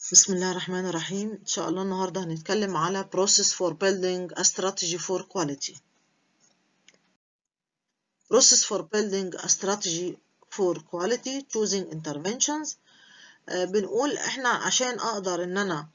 بسم الله الرحمن الرحيم إن شاء الله النهاردة هنتكلم على process for building a strategy for quality process for building a strategy for quality choosing interventions آه بنقول إحنا عشان أقدر إن أنا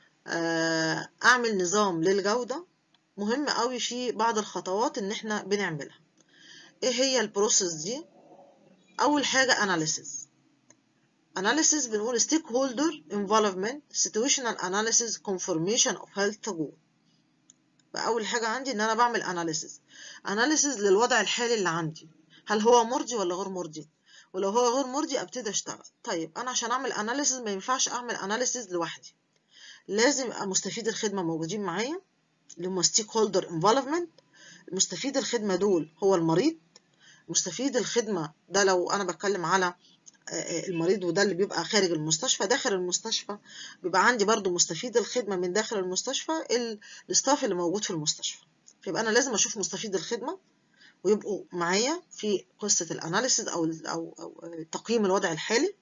آه أعمل نظام للجودة مهم قوي في بعض الخطوات إن إحنا بنعملها إيه هي البروسيس دي أول حاجة analysis analysis بنقول stakeholder involvement situational analysis confirmation of health goal فأول حاجة عندي إن أنا بعمل analysis analysis للوضع الحالي اللي عندي هل هو مرضي ولا غير مرضي ولو هو غير مرضي أبتدي أشتغل طيب أنا عشان أعمل analysis ما ينفعش أعمل analysis لوحدي لازم يبقى مستفيد الخدمة موجودين معايا اللي هم stakeholder involvement مستفيد الخدمة دول هو المريض مستفيد الخدمة ده لو أنا بتكلم على المريض وده اللي بيبقى خارج المستشفى داخل المستشفى بيبقى عندي برضو مستفيد الخدمة من داخل المستشفى الاستاف اللي موجود في المستشفى فيبقى أنا لازم أشوف مستفيد الخدمة ويبقوا معايا في قصة الأناليسيز أو, أو, أو تقييم الوضع الحالي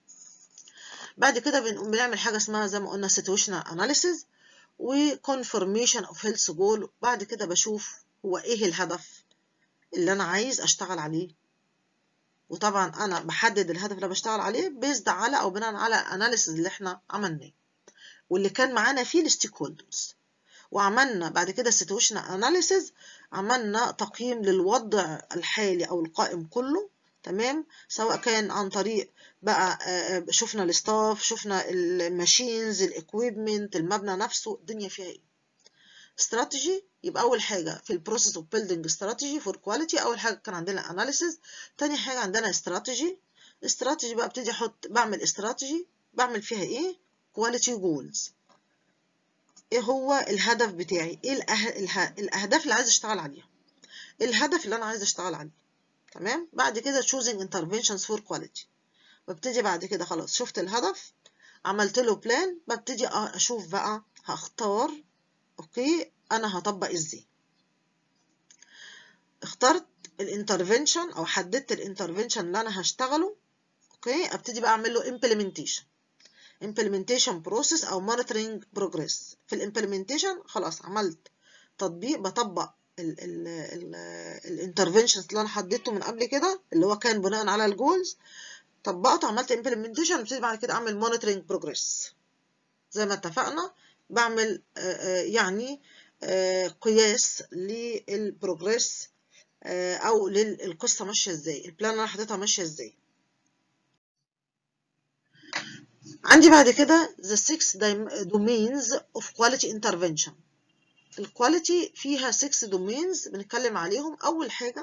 بعد كده بنعمل حاجة اسمها زي ما قلنا situational analysis و confirmation of health goal بعد كده بشوف هو إيه الهدف اللي أنا عايز أشتغل عليه وطبعا انا بحدد الهدف اللي بشتغل عليه بيزد على او بناء على الاناليسيز اللي احنا عملناه واللي كان معانا فيه الستيك هولدرز وعملنا بعد كده سيتويشنال اناليسيز عملنا تقييم للوضع الحالي او القائم كله تمام سواء كان عن طريق بقى شفنا الستاف شفنا الماشينز الاكويبمنت المبنى نفسه الدنيا فيها ايه استراتيجي يبقى اول حاجه في البروسيس اوف بيلدينج استراتيجي فور كواليتي اول حاجه كان عندنا اناليسيز تاني حاجه عندنا استراتيجي استراتيجي بقى ابتدي احط بعمل استراتيجي بعمل فيها ايه كواليتي جولز ايه هو الهدف بتاعي ايه الأه... اله... الاهداف اللي عايز اشتغل عليها ايه الهدف اللي انا عايز اشتغل عليه تمام بعد كده choosing interventions for quality ببتدي بعد كده خلاص شفت الهدف عملت له بلان ببتدي اشوف بقى هختار اوكي انا هطبق ازاي اخترت الانترفنشن او حددت الانترفنشن اللي انا هشتغله اوكي ابتدي بقى اعمل له implementation implementation process او monitoring progress في الامبلمنتيشن خلاص عملت تطبيق بطبق الانترفنشنز اللي انا حددته من قبل كده اللي هو كان بناء على الجولز طبقته عملت implementation ابتدي بعد كده اعمل monitoring progress زي ما اتفقنا بعمل يعني قياس للبروجريس او للقصه ماشيه ازاي البلان اللي انا حاططها ماشيه ازاي عندي بعد كده the six domains of quality intervention الكواليتي فيها 6 domains بنتكلم عليهم اول حاجه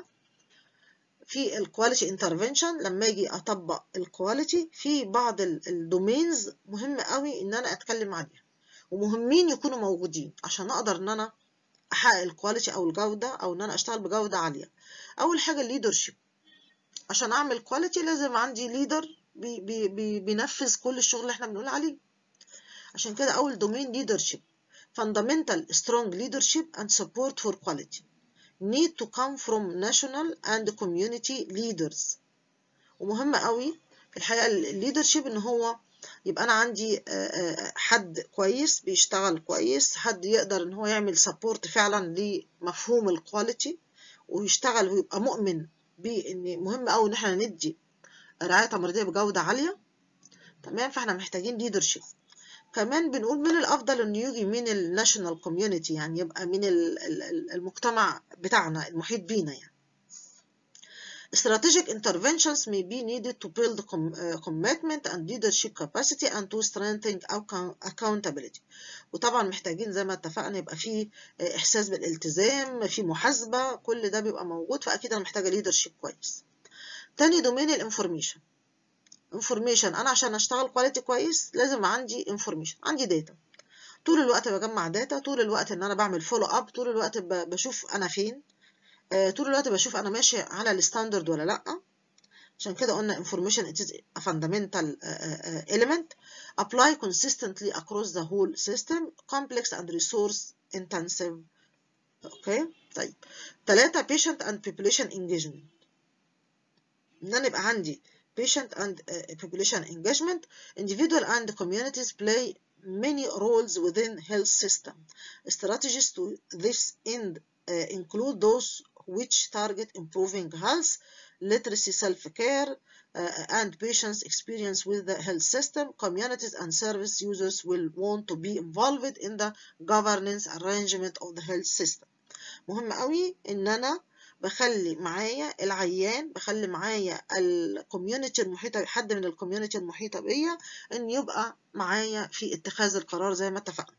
في الكواليتي انترفنشن لما اجي اطبق الكواليتي في بعض الدومينز مهم قوي ان انا اتكلم عليها ومهمين يكونوا موجودين عشان اقدر ان انا احقق الكواليتي او الجوده او ان انا اشتغل بجوده عاليه اول حاجه الليدرشيب عشان اعمل كواليتي لازم عندي ليدر بي بي بي بينفذ كل الشغل اللي احنا بنقول عليه عشان كده اول دومين ليدرشيب fundamental strong leadership and support for quality need to come from national and community leaders ومهم قوي في الحقيقه الليدرشيب ان هو يبقى انا عندي حد كويس بيشتغل كويس حد يقدر ان هو يعمل سبورت فعلا لمفهوم الكواليتي ويشتغل ويبقى مؤمن بان مهم قوي ان احنا ندي رعايه تمريضيه بجوده عاليه تمام فاحنا محتاجين ليدرشيب كمان بنقول من الافضل انه يجي من الناشونال كوميونتي يعني يبقى من المجتمع بتاعنا المحيط بينا يعني Strategic interventions may be needed to build com uh, commitment and leadership capacity and to strengthen accountability. وطبعا محتاجين زي ما اتفقنا يبقى في احساس بالالتزام في محاسبه كل ده بيبقى موجود فاكيد انا محتاجه leadership كويس. تاني دومين الانفورميشن. انفورميشن انا عشان اشتغل كواليتي كويس لازم عندي انفورميشن عندي داتا. طول الوقت بجمع داتا طول الوقت ان انا بعمل فولو اب طول الوقت بشوف انا فين طول الوقت بشوف انا ماشي على الستاندرد ولا لا عشان كده قلنا information it is a fundamental element apply consistently across the whole system complex and resource intensive اوكي طيب ثلاثة patient and population engagement ان انا يبقى عندي patient and uh, population engagement. Individual and communities play many roles within health system. Strategies to this end uh, include those which target improving health, literacy, self-care, uh, and patients' experience with the health system. Communities and service users will want to be involved in the governance arrangement of the health system. مهم قوي ان انا بخلي معايا العيان بخلي معايا الكوميونتي المحيطة حد من الكوميونتي المحيطة بيا ان يبقى معايا في اتخاذ القرار زي ما اتفقنا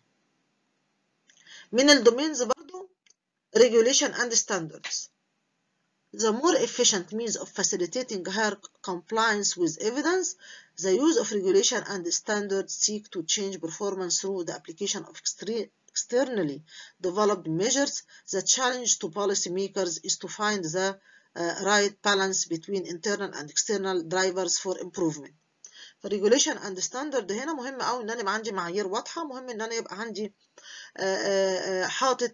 من الدومينز برضو regulation and standards The more efficient means of facilitating higher compliance with evidence, the use of regulation and standards seek to change performance through the application of externally developed measures. The challenge to policymakers is to find the uh, right balance between internal and external drivers for improvement. فالريجوليشن اند ستاندرد هنا مهم قوي ان انا يبقى عندي معايير واضحه مهم ان انا يبقى عندي حاطط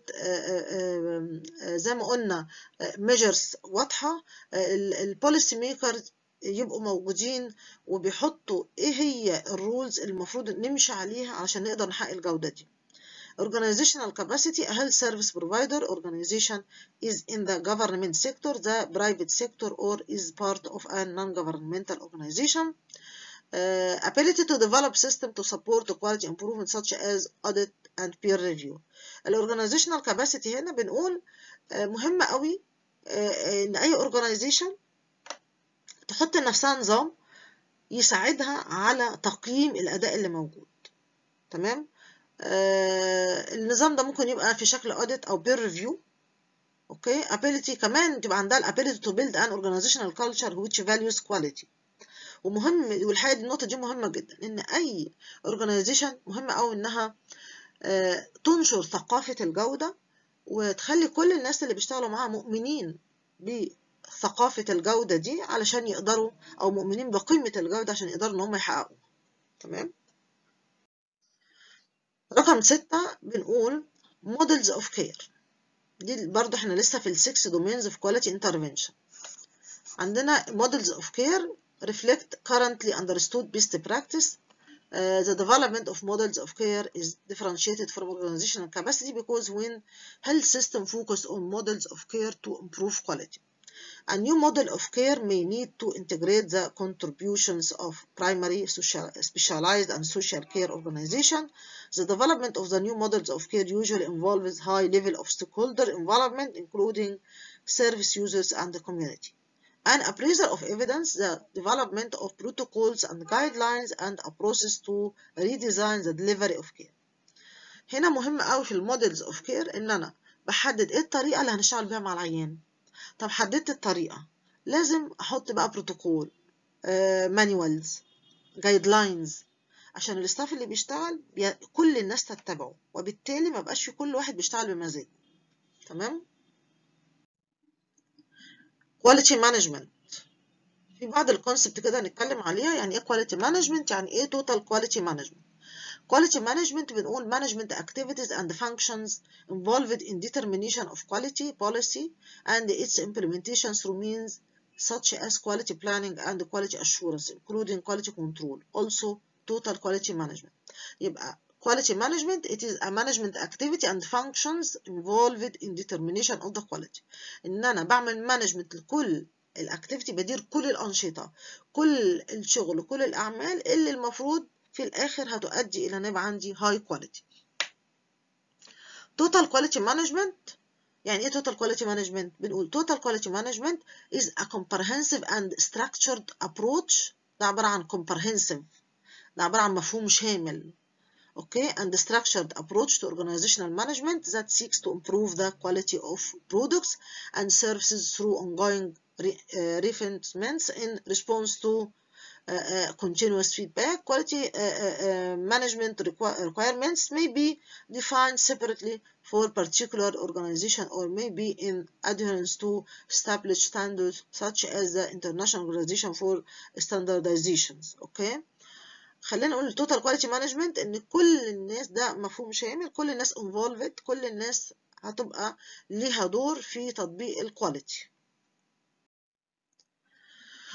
زي ما قلنا ميجرز واضحه البوليسي ميكرز يبقوا موجودين وبيحطوا ايه هي الرولز المفروض نمشي عليها علشان نقدر نحقق الجوده دي Organizational capacity, a health service provider organization is in the government sector, the private sector, or is part of a non-governmental organization. Uh, ability to develop system to support the quality improvement such as audit and peer review. الاورجانيزيشنال كاباسيتي هنا بنقول uh, مهمة قوي uh, ان اي اورجانيزيشن تحط لنفسها نظام يساعدها على تقييم الاداء اللي موجود تمام النظام ده ممكن يبقى في شكل audit او peer review اوكي ability كمان تبقى عندها الability to build an organizational culture which values quality ومهم والحقيقه النقطه دي مهمه جدا ان اي اورجانيزيشن مهم قوي انها تنشر ثقافه الجوده وتخلي كل الناس اللي بيشتغلوا معاها مؤمنين بثقافه الجوده دي علشان يقدروا او مؤمنين بقيمه الجوده عشان يقدروا ان هم يحققوها تمام رقم ستة بنقول models of care دي برضو احنا لسه في السكس domains of quality intervention عندنا models of care reflect currently understood best practice. Uh, the development of models of care is differentiated from organizational capacity because when health system focus on models of care to improve quality. A new model of care may need to integrate the contributions of primary, social, specialized, and social care organization. The development of the new models of care usually involves high level of stakeholder involvement, including service users and the community. An appraisal of evidence, the development of protocols and guidelines, and a process to redesign the delivery of care. هنا مهم قوي في المودلز اوف كير ان انا بحدد ايه الطريقه اللي هنشتغل بيها مع العيان طب حددت الطريقه لازم احط بقى بروتوكول مانيوالز جايد لاينز عشان الاستاف اللي بيشتغل بي... كل الناس تتبعه وبالتالي ما بقاش في كل واحد بيشتغل بمزاجه تمام كواليتي مانجمنت في بعض الكونسبت كده هنتكلم عليها يعني ايه كواليتي مانجمنت يعني ايه توتال كواليتي مانجمنت quality management بنقول management activities and functions involved in determination of quality policy and its implementation through means such as quality planning and quality assurance including quality control also total quality management يبقى quality management it is a management activity and functions involved in determination of the quality ان انا بعمل management لكل الاكتيفيتي بدير كل الانشطه كل الشغل كل الاعمال اللي المفروض في الاخر هتؤدي الى ان يبقى عندي high quality total quality management يعني ايه total quality management بنقول total quality management is a comprehensive and structured approach ده عباره عن comprehensive ده عباره عن مفهوم شامل okay and structured approach to organizational management that seeks to improve the quality of products and services through ongoing re, uh, refinements in response to uh, uh, continuous feedback. Quality management requ requirements may be defined separately for particular organization or may be in adherence to established standards such as the International Organization for Standardizations. Okay. خلينا نقول التوتال كواليتي مانجمنت ان كل الناس ده مفهوم شامل كل الناس انفولفد كل الناس هتبقى ليها دور في تطبيق الكواليتي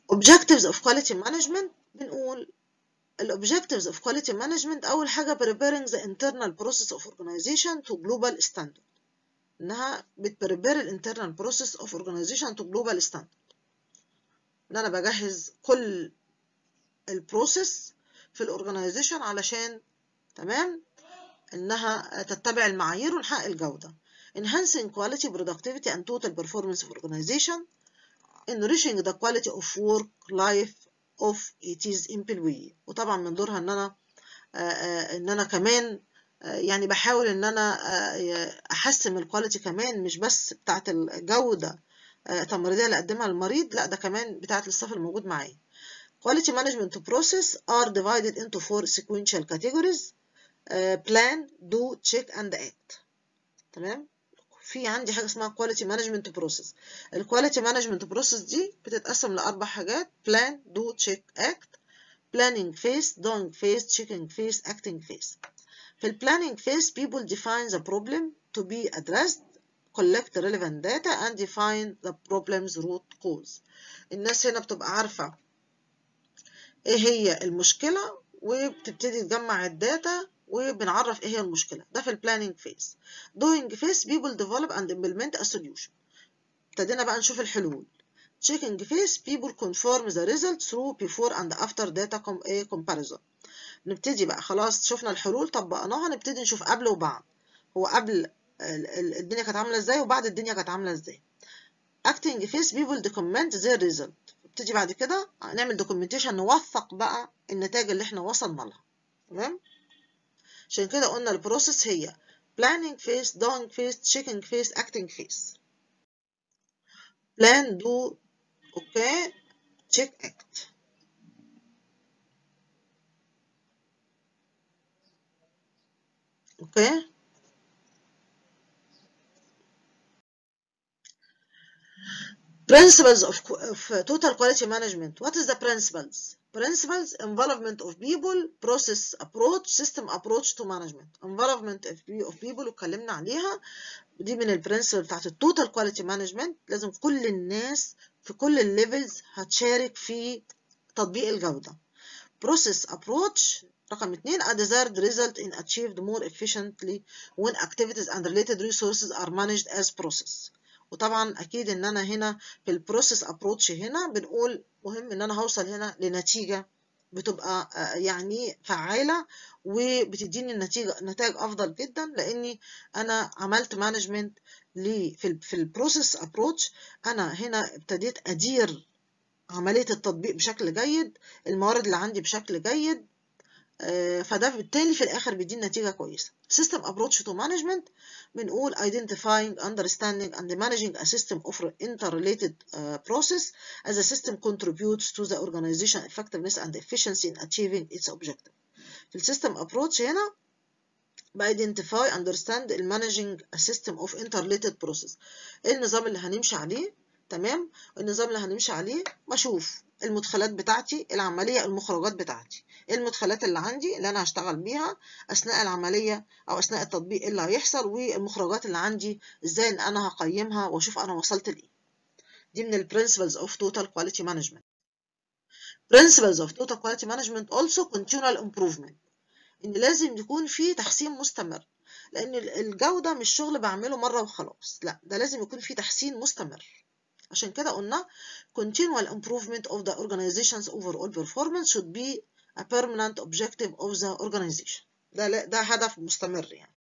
objectives of quality management بنقول ال objectives of quality management أول حاجة preparing the internal process of organization to global standard إنها بتبريبير ال internal process of organization to global standard إن أنا بجهز كل البروسيس في الأورجنايزيشن علشان تمام إنها تتبع المعايير ونحقق الجودة enhancing quality productivity and total performance of organization enriching the quality of work life of its employee وطبعا من دورها ان انا ان انا كمان يعني بحاول ان انا احسن الكواليتي كمان مش بس بتاعت الجوده التمريضيه اللي اقدمها للمريض لا ده كمان بتاعت الستاف الموجود معايا quality management process are divided into four sequential categories uh, plan do check and act تمام في عندي حاجه اسمها quality management process ال quality management process دي بتتقسم لاربع حاجات plan do check act planning phase doing phase checking phase acting phase في ال planning phase people define the problem to be addressed collect relevant data and define the problem's root cause الناس هنا بتبقى عارفه ايه هي المشكله وبتبتدي تجمع الداتا وبنعرف ايه هي المشكله ده في البلاننج فيز doing phase people develop and implement a solution ابتدينا بقى نشوف الحلول checking phase people confirm the result through before and after data comparison نبتدي بقى خلاص شفنا الحلول طبقناها نبتدي نشوف قبل وبعد هو قبل الدنيا كانت عامله ازاي وبعد الدنيا كانت عامله ازاي acting phase people document their result نبتدي بعد كده نعمل دوكيومنتيشن نوثق بقى النتائج اللي احنا وصلنا لها تمام عشان كده قلنا البروسيس هي planning phase doing phase checking phase acting phase plan do okay check act okay Principles of, of total quality management. What is the principles? Principles, involvement of people, process approach, system approach to management. Involvement of, of people اتكلمنا عليها دي من البرنسبل بتاعت التوتال كواليتي مانجمنت لازم كل الناس في كل الليفلز هتشارك في تطبيق الجودة. Process approach رقم اتنين a desired result in achieved more efficiently when activities and related resources are managed as process. وطبعا اكيد ان انا هنا في البروسيس ابروتش هنا بنقول مهم ان انا هوصل هنا لنتيجه بتبقى يعني فعاله وبتديني النتيجه نتائج افضل جدا لاني انا عملت مانجمنت في في البروسيس ابروتش انا هنا ابتديت ادير عمليه التطبيق بشكل جيد الموارد اللي عندي بشكل جيد فده بالتالي في الاخر بيديني نتيجه كويسه system approach to management بنقول identifying understanding and managing a system of interrelated uh, process as a system contributes to the organization effectiveness and efficiency in achieving its objective في السيستم approach هنا identify understand managing a system of interrelated process ايه النظام اللي هنمشي عليه تمام النظام اللي هنمشي عليه بشوف المدخلات بتاعتي العملية المخرجات بتاعتي ايه المدخلات اللي عندي اللي انا هشتغل بيها اثناء العملية او اثناء التطبيق اللي هيحصل والمخرجات اللي عندي ازاي ان انا هقيمها واشوف انا وصلت لايه دي من البرنسبلز اوف توتال كواليتي مانجمنت principles of total quality management also continual improvement ان لازم يكون في تحسين مستمر لان الجودة مش شغل بعمله مرة وخلاص لا ده لازم يكون في تحسين مستمر عشان كده قلنا continual improvement of the organization's overall performance should be a permanent objective of the organization ده ده هدف مستمر يعني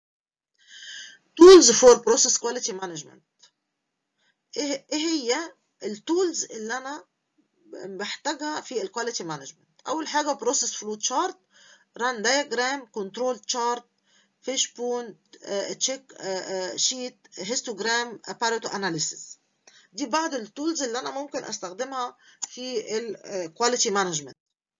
tools for process quality management ايه هي التولز اللي انا بحتاجها في الكواليتي مانجمنت اول حاجه process flow chart run diagram control chart fishbone check sheet histogram apparatus analysis دي بعض التولز اللي انا ممكن استخدمها في الكواليتي مانجمنت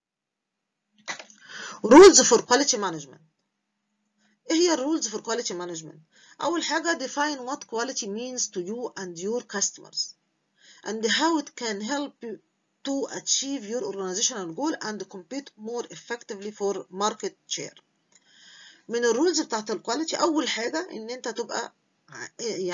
رولز فور كواليتي مانجمنت ايه هي الرولز فور كواليتي مانجمنت اول حاجه define what quality means to you and your customers and how it can help you to achieve your organizational goal and compete more effectively for market share من الرولز بتاعت الكواليتي اول حاجه ان انت تبقى يعني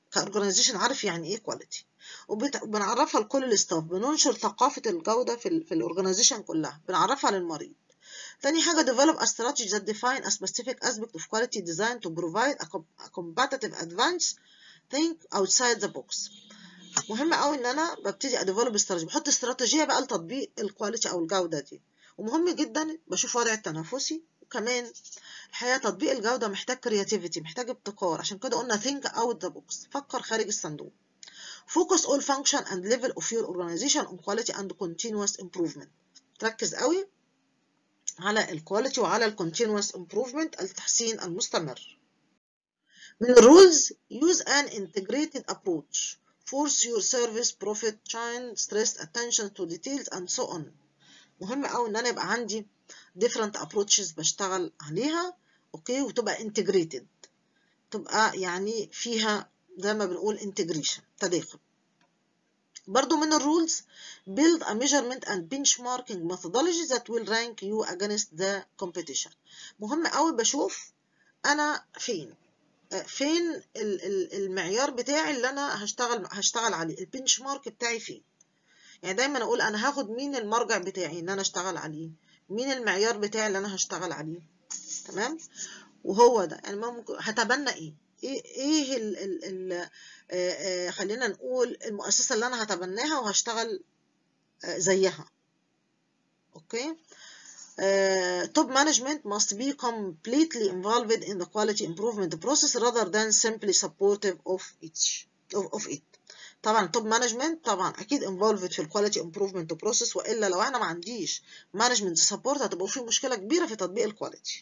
كاورجنايزيشن عارف يعني ايه كواليتي وبنعرفها لكل الاستاف بننشر ثقافه الجوده في ال في الاورجنايزيشن كلها بنعرفها للمريض تاني حاجة develop a strategy that define a specific aspect of quality design to provide a competitive advance think outside the box مهم قوي ان انا ببتدي اديفلوب استراتيجي بحط استراتيجيه بقى لتطبيق الكواليتي او الجوده دي ومهم جدا بشوف وضع التنافسي وكمان الحقيقه تطبيق الجوده محتاج كرياتيفيتي محتاج ابتكار عشان كده قلنا think out the box فكر خارج الصندوق focus all function and level of your organization on quality and continuous improvement تركز قوي على الكواليتي وعلى الكونتينوس امبروفمنت التحسين المستمر من الرولز use an integrated approach force your service profit shine stress attention to details and so on مهم قوي ان انا يبقى عندي different approaches بشتغل عليها اوكي وتبقى integrated تبقى يعني فيها زي ما بنقول integration تداخل برضو من الرولز build a measurement and benchmarking methodology that will rank you against the competition مهم قوي بشوف انا فين فين المعيار بتاعي اللي انا هشتغل هشتغل عليه البنش مارك بتاعي فين يعني دايما اقول انا هاخد مين المرجع بتاعي ان انا اشتغل عليه مين المعيار بتاعي اللي انا هشتغل عليه تمام وهو ده يعني ممكن هتبنى ايه ايه ايه ال ال ال آه خلينا نقول المؤسسه اللي انا هتبناها وهشتغل آه زيها اوكي Uh, top management must be completely involved in the quality improvement process rather than simply supportive of each of, of it. طبعا top management طبعا اكيد involved في الكواليتي improvement process والا لو انا ما عنديش management support هتبقى في مشكله كبيره في تطبيق الكواليتي.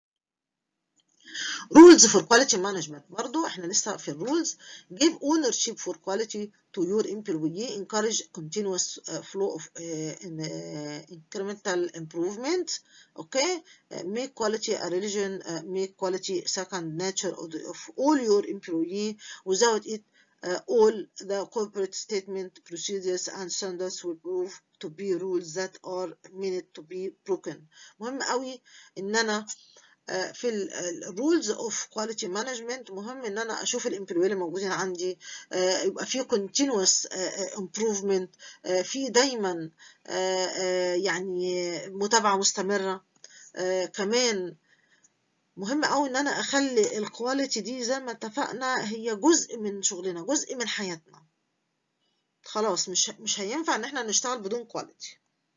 rules for quality management برضو احنا لسه في الرولز give ownership for quality to your employee encourage continuous uh, flow of uh, in, uh, incremental improvement okay uh, make quality a religion uh, make quality second nature of, the, of all your employee without it uh, all the corporate statement procedures and standards will prove to be rules that are meant to be broken مهم قوي ان انا في الرولز اوف كواليتي مانجمنت مهم ان انا اشوف الامبلوي اللي موجودين عندي يبقى في كونتينوس امبروفمنت في دايما يعني متابعه مستمره كمان مهم قوي ان انا اخلي الكواليتي دي زي ما اتفقنا هي جزء من شغلنا جزء من حياتنا خلاص مش مش هينفع ان احنا نشتغل بدون كواليتي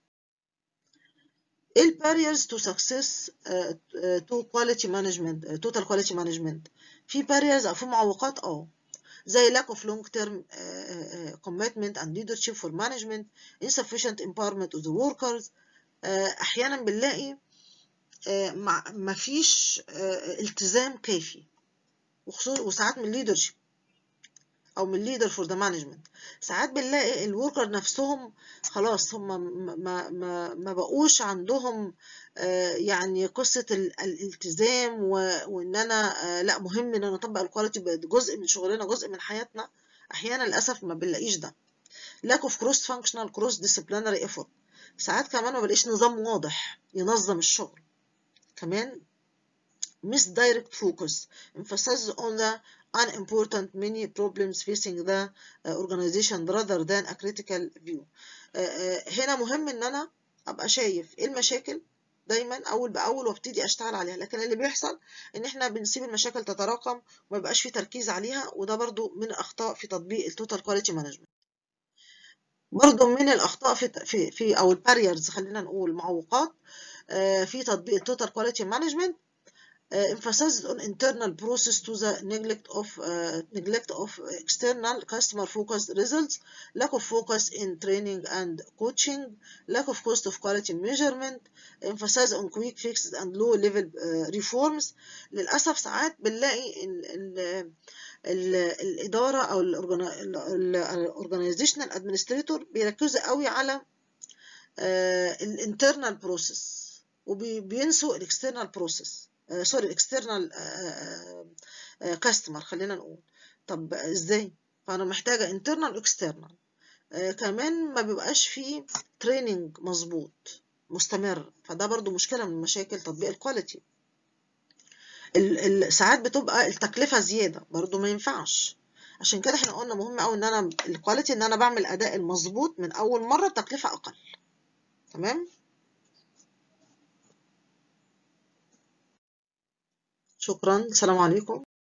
ايه الباريرز تو سكسس تو كواليتي مانجمنت توتال كواليتي مانجمنت في باريرز او في معوقات اه زي lack of long term uh, uh, commitment and leadership for management insufficient empowerment of the workers uh, احيانا بنلاقي ما فيش التزام كافي وخصوصا وساعات من leadership او من leader for the management ساعات بنلاقي الوركر نفسهم خلاص هم ما ما ما بقوش عندهم يعني قصه الالتزام وان انا لا مهم ان انا اطبق الكواليتي جزء من شغلنا جزء من حياتنا احيانا للاسف ما بنلاقيش ده lack of cross functional cross disciplinary effort ساعات كمان ما بلاقيش نظام واضح ينظم الشغل كمان misdirect focus emphasizes on the unimportant many problems facing the organization rather than a critical view هنا مهم ان انا ابقى شايف ايه المشاكل دايما اول باول وابتدي اشتغل عليها لكن اللي بيحصل ان احنا بنسيب المشاكل تتراكم وما يبقاش في تركيز عليها وده برضو من الاخطاء في تطبيق التوتال كواليتي مانجمنت برضو من الاخطاء في في, في او الباريرز خلينا نقول معوقات في تطبيق التوتال كواليتي مانجمنت emphasized on internal process to the neglect of uh, neglect of external customer focused results lack of focus in training and coaching lack of cost of quality measurement emphasize on quick fixes and low level uh, reforms للاسف ساعات بنلاقي ال ال ال الاداره او الاورجنايزيشنال ادمنستريتور بيركزوا قوي على الانترنال بروسيس وبينسوا الاكسترنال بروسيس سوري الاكسترنال كاستمر خلينا نقول طب ازاي فانا محتاجه انترنال واكسترنال كمان ما بيبقاش فيه تريننج مظبوط مستمر فده برضو مشكله من مشاكل تطبيق الكواليتي ساعات بتبقى التكلفه زياده برضو ما ينفعش عشان كده احنا قلنا مهم قوي ان انا الكواليتي ان انا بعمل اداء المظبوط من اول مره بتكلفه اقل تمام شكرا السلام عليكم